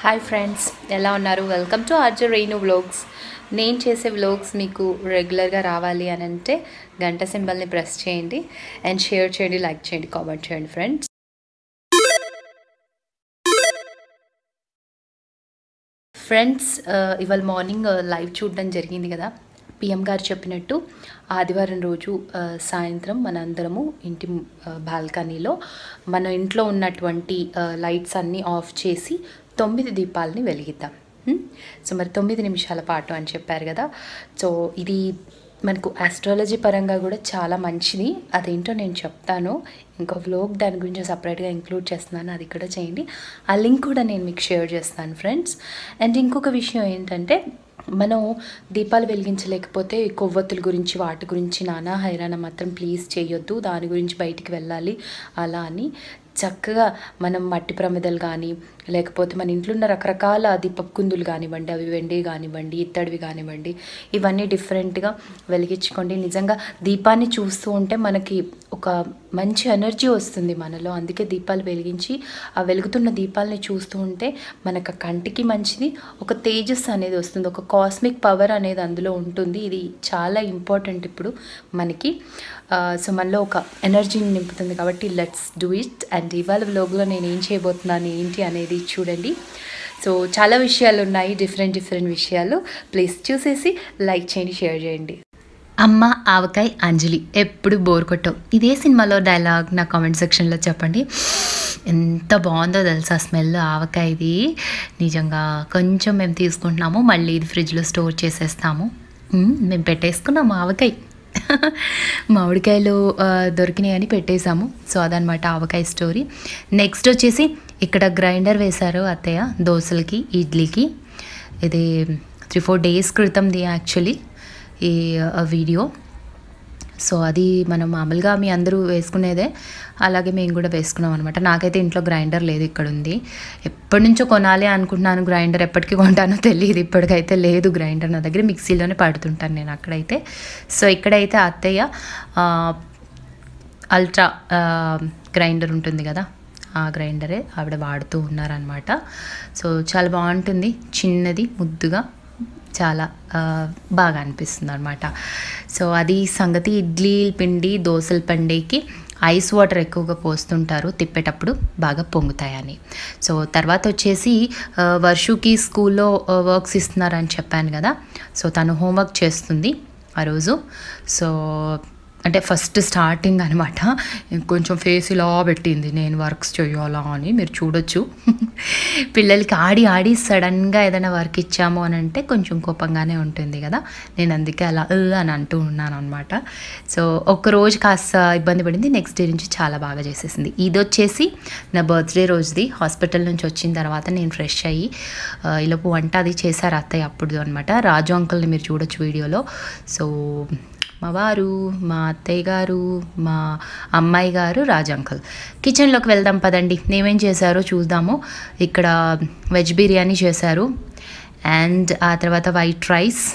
Hi friends ఎలా ఉన్నారు welcome to Arju Renu vlogs నేను చేసే వ్లాగ్స్ మీకు రెగ్యులర్గా రావాలి అని అంటే గంట సింబల్ని ప్రెస్ చేయండి అండ్ షేర్ చేయండి లైక్ చేయండి కామెంట్ చేయండి ఫ్రెండ్స్ ఫ్రెండ్స్ ఇవాళ మార్నింగ్ లైవ్ చూడడం జరిగింది కదా పిఎం గారు చెప్పినట్టు ఆదివారం రోజు ఆ, సాయంత్రం మనందరము ఇంటి బాల్కనీలో మన ఇంట్లో ఉన్నటువంటి లైట్స్ అన్నీ ఆఫ్ చేసి తొమ్మిది దీపాలని వెలిగిద్దాం హ్మ్? సో మరి తొమ్మిది నిమిషాల పాటు అని చెప్పారు కదా సో ఇది మనకు ఆస్ట్రాలజీ పరంగా కూడా చాలా మంచిది అదేంటో నేను చెప్తాను ఇంకో వ్లోగ్ దాని గురించి సపరేట్గా ఇంక్లూడ్ చేస్తున్నాను అది కూడా చేయండి ఆ లింక్ కూడా నేను మీకు షేర్ చేస్తాను ఫ్రెండ్స్ అండ్ ఇంకొక విషయం ఏంటంటే మనం దీపాలు వెలిగించలేకపోతే ఈ కొవ్వొత్తుల గురించి వాటి గురించి నానా హైరాణ మాత్రం ప్లీజ్ చేయొద్దు దాని గురించి బయటికి వెళ్ళాలి అలా అని చక్కగా మనం మట్టి ప్రమిదలు కానీ లేకపోతే మన ఇంట్లో ఉన్న రకరకాల దీపపు కుందులు కానివ్వండి అవి వెండి కానివ్వండి ఇత్తడివి కానివ్వండి ఇవన్నీ డిఫరెంట్గా వెలిగించుకోండి నిజంగా దీపాన్ని చూస్తూ ఉంటే మనకి ఒక మంచి ఎనర్జీ వస్తుంది మనలో అందుకే దీపాలు వెలిగించి ఆ వెలుగుతున్న దీపాలని చూస్తూ ఉంటే మనకు ఆ కంటికి మంచిది ఒక తేజస్ అనేది వస్తుంది ఒక కాస్మిక్ పవర్ అనేది అందులో ఉంటుంది ఇది చాలా ఇంపార్టెంట్ ఇప్పుడు మనకి ఆ, సో మనలో ఒక ఎనర్జీని నింపుతుంది కాబట్టి లెట్స్ డూ ఇట్ అండ్ ఇవాళ వ్లోగ్లో నేను ఏం చేయబోతున్నాను ఏంటి అనేది చూడండి సో చాలా విషయాలు ఉన్నాయి డిఫరెంట్ డిఫరెంట్ విషయాలు ప్లీజ్ చూసేసి లైక్ చేయండి షేర్ చేయండి అమ్మ ఆవకాయ్ అంజలి ఎప్పుడు బోర్ కొట్టవు ఇదే సినిమాలో డైలాగ్ నా కామెంట్ సెక్షన్లో చెప్పండి ఎంత బాగుందో తెలుసా స్మెల్ ఆవకాయది నిజంగా కొంచెం మేము తీసుకుంటున్నాము మళ్ళీ ఇది ఫ్రిడ్జ్లో స్టోర్ చేసేస్తాము మ్మ్, మేము పెట్టేసుకున్నాము ఆవకాయ మామిడికాయలు ఆ, దొరికినాయి అని పెట్టేశాము సో అదనమాట ఆవకాయ స్టోరీ నెక్స్ట్ వచ్చేసి ఇక్కడ గ్రైండర్ వేశారు అత్తయ్య దోశలకి ఇడ్లీకి ఇది త్రీ ఫోర్ డేస్ క్రితంది యాక్చువల్లీ ఈ ఆ, వీడియో సో అది మనం మామూలుగా మీ అందరూ వేసుకునేదే అలాగే మేము కూడా వేసుకున్నాం అనమాట నాకైతే ఇంట్లో గ్రైండర్ లేదు ఇక్కడ ఉంది ఎప్పటి నుంచో కొనాలి అనుకుంటున్నాను గ్రైండర్ ఎప్పటికి కొంటానో తెలియదు ఇప్పటికైతే లేదు గ్రైండర్ నా దగ్గర మిక్సీలోనే పడుతుంటాను నేను అక్కడైతే సో ఇక్కడైతే అత్తయ్య ఆ, అల్ట్రా ఆ, గ్రైండర్ ఉంటుంది కదా ఆ గ్రైండరే ఆవిడ వాడుతూ ఉన్నారనమాట సో చాలా బాగుంటుంది చిన్నది ముద్దుగా చాలా ఆ, బాగా అనిపిస్తుంది అనమాట సో అది సంగతి ఇడ్లీ పిండి దోశల పండేకి ఐస్ వాటర్ ఎక్కువగా పోస్తుంటారు తిప్పేటప్పుడు బాగా పొంగుతాయని సో తర్వాత వచ్చేసి ఆ, వర్షుకి స్కూల్లో ఆ, వర్క్స్ ఇస్తున్నారని చెప్పాను కదా సో తను హోంవర్క్ చేస్తుంది ఆ రోజు సో అంటే ఫస్ట్ స్టార్టింగ్ అనమాట కొంచెం ఫేస్ ఇలా పెట్టింది నేను వర్క్స్ చేయాలా అని మీరు చూడొచ్చు పిల్లలకి ఆడి ఆడి సడన్గా ఏదైనా వర్క్ ఇచ్చాము అని అంటే కొంచెం కోపంగానే ఉంటుంది కదా నేను అందుకే అలా "ఉ" అని అంటూ ఉన్నాను అనమాట సో ఒక రోజు కాస్త ఇబ్బంది పడింది నెక్స్ట్ డే నుంచి చాలా బాగా చేసేసింది ఇది వచ్చేసి నా బర్త్డే రోజుది హాస్పిటల్ నుంచి వచ్చిన తర్వాత నేను ఫ్రెష్ అయ్యి ఆ, ఈలోపు వంట అది చేశారు అత్తయ్య అప్పుడు అనమాట రాజు అంకుల్ని మీరు చూడొచ్చు వీడియోలో సో మా వారు మా అత్తయ్య గారు మా అమ్మాయి గారు రాజ్ అంకుల్ కిచెన్లోకి వెళ్దాం పదండి నేమేం చేశారో చూద్దాము ఇక్కడ వెజ్ బిర్యానీ చేశారు అండ్ ఆ తర్వాత white rice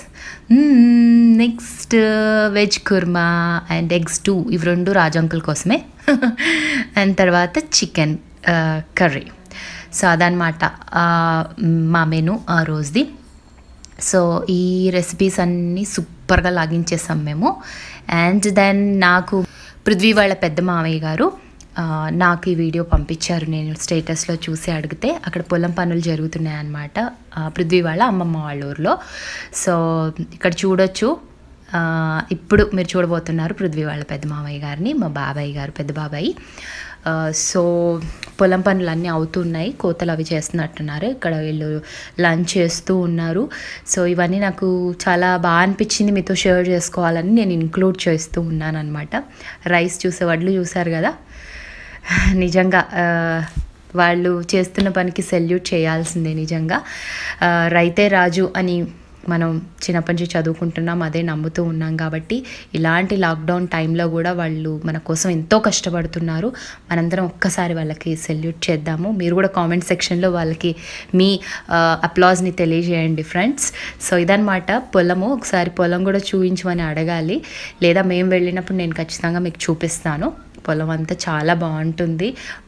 next veg kurma and eggs too ఇవి రెండు రాజ్ అంకుల్ కోసమే అండ్ తర్వాత చికెన్ కర్రీ సో అదనమాట ఆ, మా మెను ఆ రోజుది సో ఈ రెసిపీస్ అన్నీ సూపర్గా లాగించేసాం మేము అండ్ దెన్ నాకు పృథ్వీ వాళ్ళ పెద్ద మామయ్య గారు ఆ, నాకు ఈ వీడియో పంపించారు నేను స్టేటస్లో చూసి అడిగితే అక్కడ పొలం పనులు జరుగుతున్నాయి అన్నమాట ఆ, పృథ్వీ వాళ్ళ అమ్మమ్మ వాళ్ళ ఊర్లో సో ఇక్కడ చూడొచ్చు ఆ, ఇప్పుడు మీరు చూడబోతున్నారు పృథ్వీ వాళ్ళ పెద్ద మామయ్య గారిని మా బాబాయ్ గారు పెద్ద బాబాయ్ ఆ, సో పొలం పనులు అన్నీ అవుతున్నాయి కోతలు అవి చేస్తున్నట్టున్నారు ఇక్కడ వీళ్ళు లంచ్ చేస్తూ ఉన్నారు సో ఇవన్నీ నాకు చాలా బాగా అనిపించింది మీతో షేర్ చేసుకోవాలని నేను ఇంక్లూడ్ చేస్తూ ఉన్నాను అనమాట రైస్ చూసే వడ్లు చూసారు కదా నిజంగా ఆ, వాళ్ళు చేస్తున్న పనికి సెల్యూట్ చేయాల్సిందే నిజంగా ఆ, రైతే రాజు అని మనం చిన్నప్పటి నుంచి చదువుకుంటున్నాం అదే నమ్ముతూ ఉన్నాం కాబట్టి ఇలాంటి లాక్డౌన్ టైంలో కూడా వాళ్ళు మన కోసం ఎంతో కష్టపడుతున్నారు మనందరం ఒక్కసారి వాళ్ళకి సెల్యూట్ చేద్దాము మీరు కూడా కామెంట్ సెక్షన్లో వాళ్ళకి మీ అప్లాజ్ని తెలియజేయండి ఫ్రెండ్స్ సో ఇదనమాట పొలము ఒకసారి పొలం కూడా చూపించమని అడగాలి లేదా మేము వెళ్ళినప్పుడు నేను ఖచ్చితంగా మీకు చూపిస్తాను పొలం అంతా చాలా బాగుంటుంది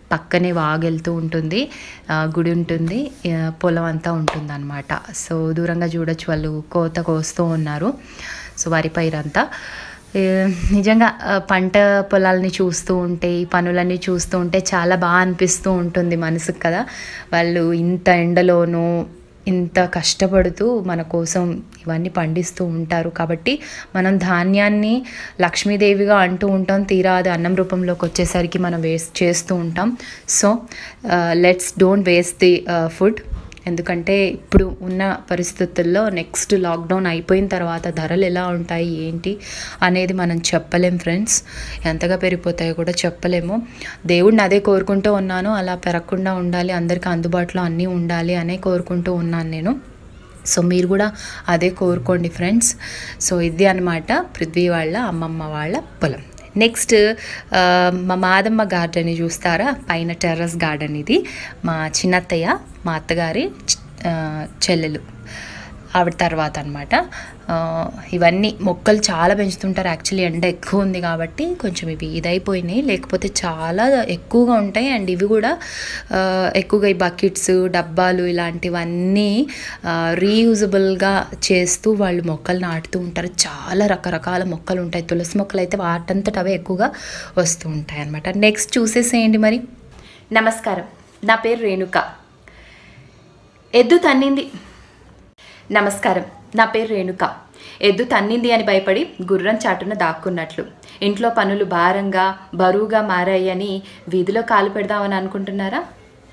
పక్కనే వాగెళ్తూ ఉంటుంది ఆ, గుడి ఉంటుంది ఆ, పొలం అంతా ఉంటుంది అనమాట సో దూరంగా చూడొచ్చు వాళ్ళు కోత కోస్తూ ఉన్నారు సో వరి పైరంతా ఏ, నిజంగా ఆ, పంట పొలాలని చూస్తూ ఉంటే ఈ పనులన్నీ చూస్తూ ఉంటే చాలా బాగా అనిపిస్తూ ఉంటుంది మనసుకు కదా వాళ్ళు ఇంత ఎండలోనూ ఇంత కష్టపడుతూ మన కోసం ఇవన్నీ పండిస్తూ ఉంటారు కాబట్టి మనం ధాన్యాన్ని లక్ష్మీదేవిగా అంటూ ఉంటాం తీరా అది అన్నం రూపంలోకి వచ్చేసరికి మనం వేస్ట్ చేస్తూ ఉంటాం so let's don't waste the food ఎందుకంటే ఇప్పుడు ఉన్న పరిస్థితుల్లో నెక్స్ట్ లాక్డౌన్ అయిపోయిన తర్వాత ధరలు ఎలా ఉంటాయి ఏంటి అనేది మనం చెప్పలేం ఫ్రెండ్స్ ఎంతగా పెరిగిపోతాయో కూడా చెప్పలేము దేవుడిని అదే కోరుకుంటూ ఉన్నాను అలా పెరగకుండా ఉండాలి అందరికీ అందుబాటులో అన్నీ ఉండాలి అనే కోరుకుంటూ ఉన్నాను నేను సో మీరు కూడా అదే కోరుకోండి ఫ్రెండ్స్ సో ఇది అనమాట పృథ్వీ వాళ్ళ అమ్మమ్మ వాళ్ళ పొలం నెక్స్ట్ ఆ, మా మాదమ్మ గార్డెన్ చూస్తారా పైన టెర్రస్ గార్డెన్ ఇది మా చిన్నత్తయ్య మా అత్తగారి చి- ఆ, చెల్లెలు ఆవిడ తర్వాత అనమాట ఇవన్నీ మొక్కలు చాలా పెంచుతుంటారు యాక్చువల్లీ ఎండ ఎక్కువ ఉంది కాబట్టి కొంచెం ఇవి ఇదైపోయినాయి లేకపోతే చాలా ఎక్కువగా ఉంటాయి అండ్ ఇవి కూడా ఆ, ఎక్కువగా ఈ బకెట్స్ డబ్బాలు ఇలాంటివన్నీ రీయూజబుల్గా చేస్తూ వాళ్ళు మొక్కలు నాటుతూ ఉంటారు చాలా రకరకాల మొక్కలు ఉంటాయి తులసి మొక్కలు అయితే వాటంతట అవే ఎక్కువగా వస్తూ ఉంటాయి అనమాట నెక్స్ట్ చూసేసేయండి మరి నమస్కారం నా పేరు రేణుక ఎద్దు తన్నింది నమస్కారం నా పేరు రేణుక ఎద్దు తన్నింది అని భయపడి గుర్రం చాటున దాక్కున్నట్లు ఇంట్లో పనులు భారంగా బరువుగా మారాయని వీధిలో కాలు పెడదామని అనుకుంటున్నారా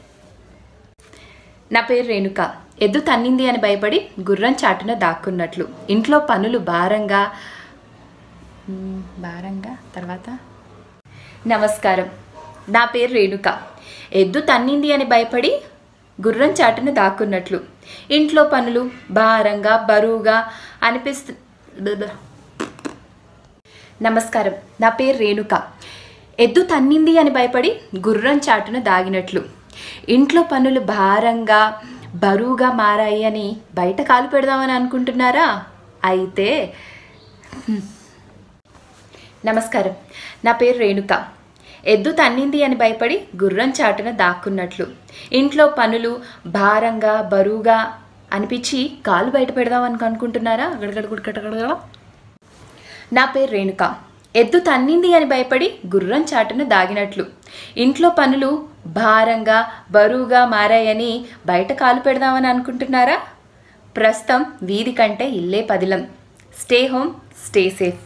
నా పేరు రేణుక ఎద్దు తన్నింది అని భయపడి గుర్రం చాటున దాక్కున్నట్లు ఇంట్లో పనులు భారంగా మ్, భారంగా తర్వాత నమస్కారం నా పేరు రేణుక ఎద్దు తన్నింది అని భయపడి గుర్రం చాటున దాక్కున్నట్లు ఇంట్లో పనులు భారంగా బరువుగా అనిపిస్తు నమస్కారం నా పేరు రేణుక ఎద్దు తన్నింది అని భయపడి గుర్రం చాటున దాగినట్లు ఇంట్లో పనులు భారంగా బరువుగా మారాయి అని బయట కాలు పెడదామని అనుకుంటున్నారా అయితే నమస్కారం నా పేరు రేణుక ఎద్దు తన్నింది అని భయపడి గుర్రం చాటున దాక్కున్నట్లు ఇంట్లో పనులు భారంగా బరువుగా అనిపించి కాలు బయట పెడదామని అనుకుంటున్నారా గడగడగడగడగడ నా పేరు రేణుక ఎద్దు తన్నింది అని భయపడి గుర్రం చాటున దాగినట్లు ఇంట్లో పనులు భారంగా బరువుగా మారాయని బయట కాలు పెడదామని అనుకుంటున్నారా ప్రస్తుతం వీధి కంటే ఇల్లే పదిలం స్టే హోమ్ స్టే సేఫ్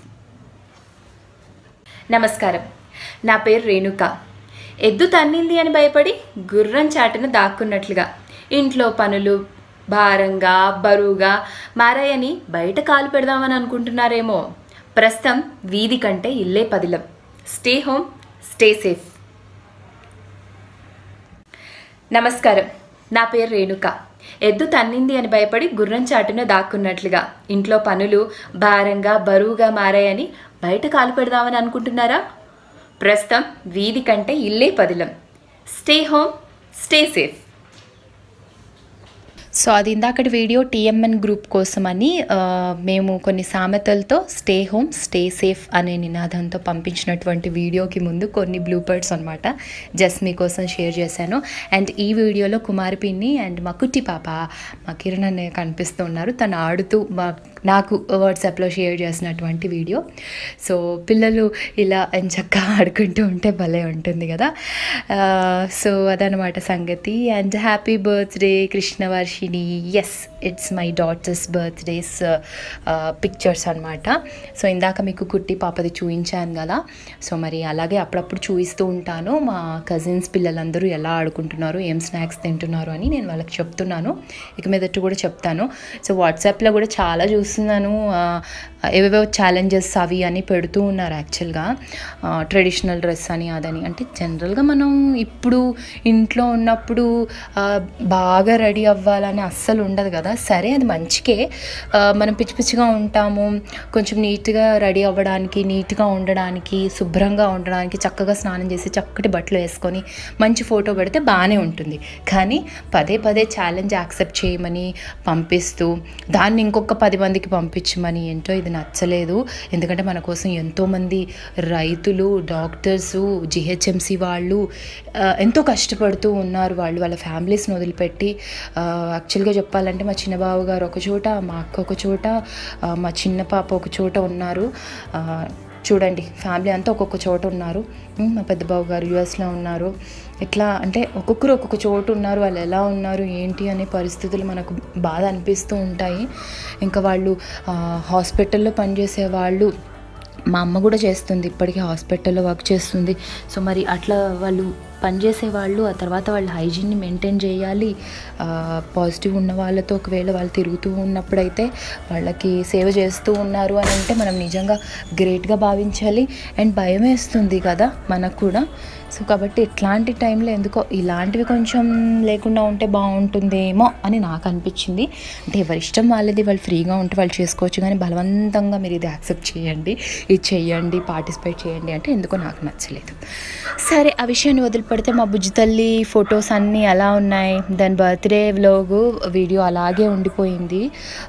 నమస్కారం నా పేరు రేణుక ఎద్దు తన్నింది అని భయపడి గుర్రం చాటున దాక్కున్నట్లుగా ఇంట్లో పనులు భారంగా బరువుగా మారాయని బయట కాలు పెడదామని అనుకుంటున్నారేమో ప్రస్తుతం వీధి కంటే ఇల్లే పదిలం స్టే హోమ్ స్టే సేఫ్ నమస్కారం నా పేరు రేణుక ఎద్దు తన్నింది అని భయపడి గుర్రం చాటున దాక్కున్నట్లుగా ఇంట్లో పనులు భారంగా బరువుగా మారాయని బయట కాలు పెడదామని అనుకుంటున్నారా ప్రస్తుతం వీధి కంటే ఇల్లే పదిలం stay home stay safe so అది ఇందాకటి వీడియో టీఎంఎన్ గ్రూప్ కోసమని ఆ, మేము కొన్ని సామెతలతో స్టే హోమ్ స్టే సేఫ్ అనే నినాదంతో పంపించినటువంటి వీడియోకి ముందు కొన్ని బ్లూ బర్డ్స్ అనమాట జస్ట్ మీకోసం షేర్ చేశాను అండ్ ఈ వీడియోలో కుమారి పిన్ని అండ్ మా కుట్టి పాప మా కిరణ్ అనే కనిపిస్తూ ఉన్నారు తను ఆడుతూ మా నాకు వాట్సాప్లో షేర్ చేసినటువంటి వీడియో సో పిల్లలు ఇలా ఎంచక్కా ఆడుకుంటూ ఉంటే భలే ఉంటుంది కదా సో అదనమాట సంగతి and happy birthday Krishnavarshini yes it's my daughter's birthdays pictures అనమాట సో ఇందాక మీకు కుట్టి పాపది చూపించాను కదా సో మరి అలాగే అప్పుడప్పుడు చూపిస్తూ ఉంటాను మా కజిన్స్ పిల్లలందరూ ఎలా ఆడుకుంటున్నారు ఏం స్నాక్స్ తింటున్నారు అని నేను వాళ్ళకి చెప్తున్నాను ఇక మీదట్టు కూడా చెప్తాను సో వాట్సాప్లో కూడా చాలా చూస్తున్నాను ఆ, ఏవేవో ఛాలెంజెస్ అవి అని పెడుతూ ఉన్నారు యాక్చువల్గా ట్రెడిషనల్ డ్రెస్ అని అదని అంటే జనరల్గా మనం ఇప్పుడు ఇంట్లో ఉన్నప్పుడు ఆ, బాగా రెడీ అవ్వాలని అస్సలు ఉండదు కదా సరే అది మంచికే ఆ, మనం పిచ్చి పిచ్చిగా ఉంటాము కొంచెం నీట్గా రెడీ అవ్వడానికి నీట్గా ఉండడానికి శుభ్రంగా ఉండడానికి చక్కగా స్నానం చేసి చక్కటి బట్టలు వేసుకొని మంచి ఫోటో పెడితే బాగానే ఉంటుంది కానీ పదే పదే ఛాలెంజ్ యాక్సెప్ట్ చేయమని పంపిస్తూ దాన్ని ఇంకొక పది మందికి బయటకి పంపించమని ఏంటో ఇది నచ్చలేదు ఎందుకంటే మన కోసం ఎంతోమంది రైతులు డాక్టర్స్ జిహెచ్ఎంసి వాళ్ళు ఆ, ఎంతో కష్టపడుతూ ఉన్నారు వాళ్ళు వాళ్ళ ఫ్యామిలీస్ని వదిలిపెట్టి యాక్చువల్గా చెప్పాలంటే మా చిన్న బావ గారు ఒక చోట మా అక్క ఒక చోట ఆ, మా చిన్న పాప ఒక చోట ఉన్నారు ఆ, చూడండి ఫ్యామిలీ అంతా ఒక్కొక్క చోట ఉన్నారు ఉమ్, మా పెద్ద బావ గారు యుఎస్లో ఉన్నారు ఇట్లా అంటే ఒక్కొక్కరు ఒక్కొక్క చోటు ఉన్నారు వాళ్ళు ఎలా ఉన్నారు ఏంటి అనే పరిస్థితులు మనకు బాధ అనిపిస్తూ ఉంటాయి ఇంకా వాళ్ళు ఆ, హాస్పిటల్లో పనిచేసే వాళ్ళు మా అమ్మ కూడా చేస్తుంది ఇప్పటికీ హాస్పిటల్లో వర్క్ చేస్తుంది సో మరి అట్లా వాళ్ళు పనిచేసే వాళ్ళు ఆ తర్వాత వాళ్ళు హైజీన్ని మెయింటైన్ చేయాలి పాజిటివ్ ఉన్న వాళ్ళతో ఒకవేళ వాళ్ళు తిరుగుతూ ఉన్నప్పుడైతే వాళ్ళకి సేవ చేస్తూ ఉన్నారు అని అంటే మనం నిజంగా గ్రేట్గా భావించాలి అండ్ భయం వేస్తుంది కదా మనకు కూడా సో కాబట్టి ఇట్లాంటి టైంలో ఎందుకో ఇలాంటివి కొంచెం లేకుండా ఉంటే బాగుంటుందేమో అని నాకు అనిపించింది అంటే ఎవరి ఇష్టం వాళ్ళది వాళ్ళు ఫ్రీగా ఉంటే వాళ్ళు చేసుకోవచ్చు కానీ బలవంతంగా మీరు ఇది యాక్సెప్ట్ చేయండి ఇది చేయండి పార్టిసిపేట్ చేయండి అంటే ఎందుకో నాకు నచ్చలేదు సరే ఆ విషయాన్ని వదిలిపెడితే మా బుజ్జి తల్లి ఫొటోస్ అన్నీ అలా ఉన్నాయి దాని బర్త్డే వ్లోగు వీడియో అలాగే ఉండిపోయింది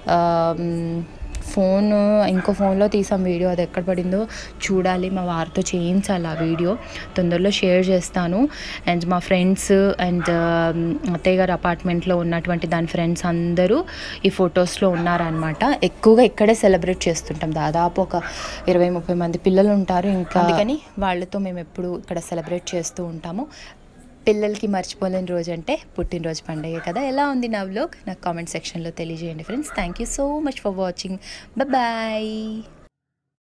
ఫోన్ ఇంకో ఫోన్లో తీసాం వీడియో అది ఎక్కడ పడిందో చూడాలి మా వారితో చేయించాలి ఆ వీడియో తొందరలో షేర్ చేస్తాను అండ్ మా ఫ్రెండ్స్ అండ్ అత్తయ్య గారు అపార్ట్మెంట్లో ఉన్నటువంటి దాని ఫ్రెండ్స్ అందరూ ఈ ఫొటోస్లో ఉన్నారనమాట ఎక్కువగా ఇక్కడే సెలబ్రేట్ చేస్తుంటాం దాదాపు ఒక ఇరవై ముప్పై మంది పిల్లలు ఉంటారు ఇంకా అందుకని వాళ్ళతో మేము ఎప్పుడు ఇక్కడ సెలబ్రేట్ చేస్తూ ఉంటాము పిల్లలకి మర్చిపోలేని రోజు అంటే పుట్టినరోజు పండుగ కదా ఎలా ఉంది నా వ్లోగ్ నాకు కామెంట్ సెక్షన్లో తెలియజేయండి friends thank you so much for watching bye